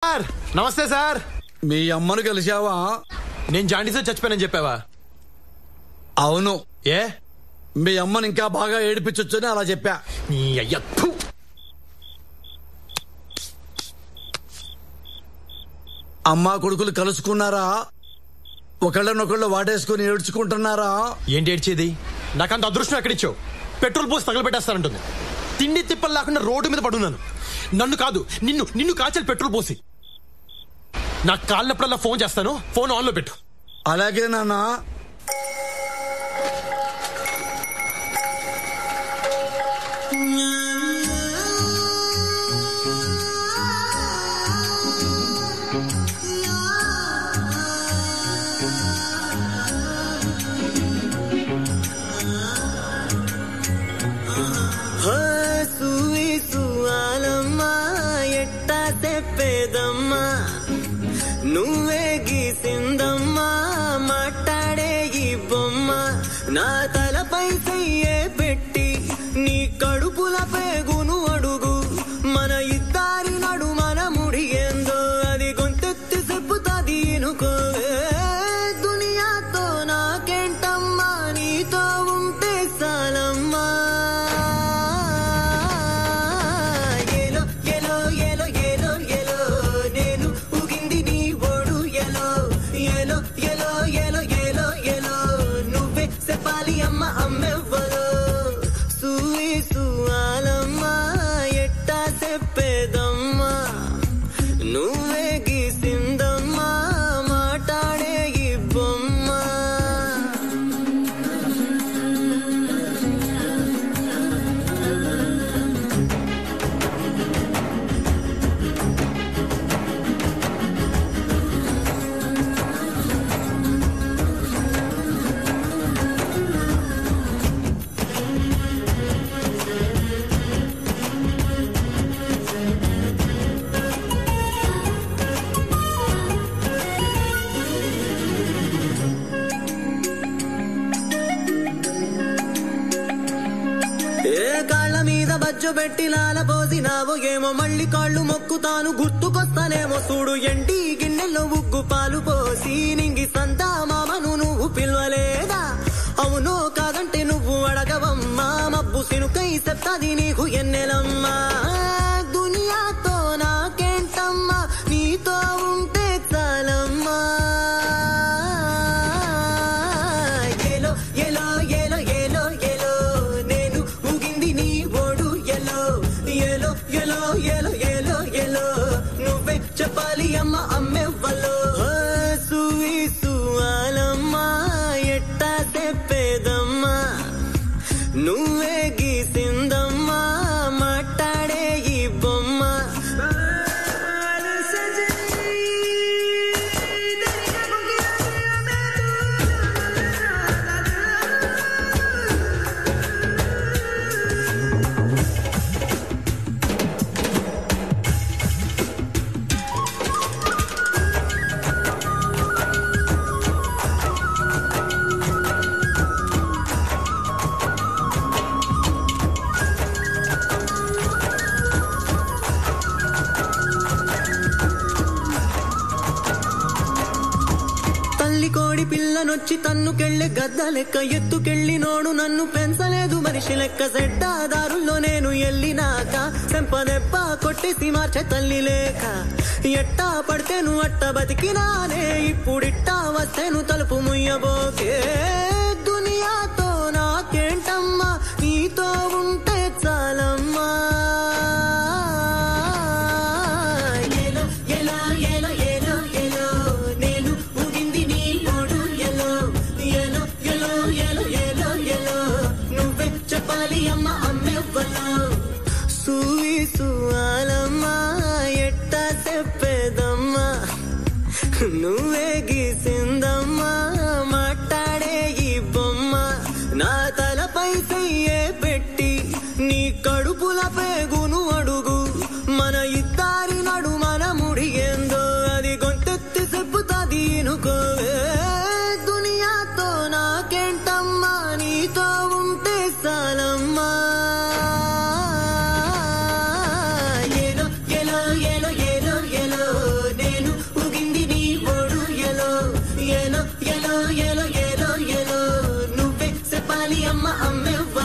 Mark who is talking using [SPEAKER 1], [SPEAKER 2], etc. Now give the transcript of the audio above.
[SPEAKER 1] Sir నమస్తే sir
[SPEAKER 2] మీ అమ్మను కలిశావా
[SPEAKER 1] నేను జాండీసే చచ్చిపోయానని చెప్పావా
[SPEAKER 2] అవును
[SPEAKER 1] ఏ
[SPEAKER 2] మీ అమ్మని ఇంకా బాగా ఏడిపించొచ్చని అలా చెప్పా
[SPEAKER 1] నీ అయ్య థు.
[SPEAKER 2] అమ్మా కొడుకులు కలుసుకున్నారా ఒకళ్ళనొకళ్ళు వాటేసుకుని ఏడ్చుకుంటున్నారా
[SPEAKER 1] ఏంటి ఏడ్చేది నాకంత అదృష్టం ఎక్కడిచ్చావు పెట్రోల్ పోసి తగలబెట్టేస్తానంటుంది తిండి తిప్పలు లేకుండా రోడ్డు మీద పడున్నాను నన్ను కాదు నిన్ను నిన్ను కాల్చాలి పెట్రోల్ పోసి నాకు కాలినప్పుడల్లా ఫోన్ చేస్తాను ఫోన్ ఆన్లో పెట్టు
[SPEAKER 2] అలాగే నాన్న
[SPEAKER 3] సూయి సువాలమ్మా ఎట్టా తెప్పేదమ్మా నువ్వే గీసిందమ్మా మాట్లాడే ఈ బొమ్మ నా తలపై చెయ్యే పెట్టి నీ కడుపుల పేగును అడుగు మన ఇద్దరి నడు మన ముడి ఏందో అది గొంతెత్తి చెప్పుతాది ఇనుకోవే దునియాతో నాకేంటమ్మా నీతో ఉంటే చాలమ్మా ఏలో ఏలో ఏలో ఏలో ఏలో నేను ఊగింది నీ ఓడు ఏలో ఏలో ఏలో ఏలో ఏలో ఏలో నువ్వే చెప్పాలి అమ్మ అమ్మెవ్వరో సూయి సువాలమ్మా ఎట్టా చెప్పేదమ్మా నువ్వే గీసిందమ్మా మాట్లాడే ఈ బొమ్మ ఏ కాళ్ళ మీద బజ్జు పెట్టి లాల పోసినావో ఏమో మళ్ళీ కాళ్ళు మొక్కుతాను గుర్తుకొస్తానేమో చూడు ఎంటి గిన్నెలో ఉగ్గు పాలు పోసి నింగి సంతా మామను నువ్వు పిలవలేదా అవునో కాదంటే నువ్వు అడగవమ్మా మబ్బు సినుకై చెప్తాది నీకు ఎన్నెలమ్మా దునియాతో నాకేంటమ్మా నీతో ఉంటే చాలమ్మా ఏలో ఏలో ఏలో ఏలో ఏలో నేను ఊగింది నీ ఓడు ఎలో ఏలో ఏలో ఏలో ఏలో ఏలో నువ్వే చెప్పాలి అమ్మ అమ్మెవ్వలో సూయి సువాలమ్మా ఎట్టా తెప్పేదమ్మా నువ్వే గీసిందమ్మా మాట్లాడే ఈ బొమ్మ తల్లి కోడి పిల్లనొచ్చి తన్నుకెళ్ళే గద్ద లెక్క ఎత్తుకెళ్ళి నోడు నన్ను పెంచలేదు మనిషి లెక్క సెడ్డాదారుల్లో నేను ఎల్లినాక చెంపదెబ్బ కొట్టేసి మార్చే తల్లి లేక ఎట్టా పడితేను అట్ట బతికినానే ఇప్పుడిట్టా వస్తేను తలుపు ముయ్యబోకే దునియాతో నాకేంటమ్మా నీతో ఉంటే చాలమ్మా ఏలో ఏలో ఏలో ఏలో ఏలో నేను ఊగింది నీ ఓడు ఎలో ఏలో ఏలో ఏలో ఏలో ఏలో నువ్వే చెప్పాలి అమ్మ అమ్మెవ్వలో సూయి సువాలమ్మా ఎట్టా చెప్పేదమ్మా నువ్వే గీసిందమ్మా మాట్లాడే ఈ బొమ్మ నా తలపై చెయ్యే పెట్టి నీ కడుపుల పేగును అడుగు మన ఇద్దరి నడు మన ముడి ఏందో అది గొంతెత్తి చెప్పుతాది ఇనుకోవే దునియాతో నాకేంటమ్మా నీతో ఉంటే చాలమ్మా ఏలో ఏలో ఏలో ఏలో ఏలో ఏలో ఏలో ఏలో ఏలో ఏలో నువ్వే చెప్పాలి అమ్మ అమ్మెవ్వ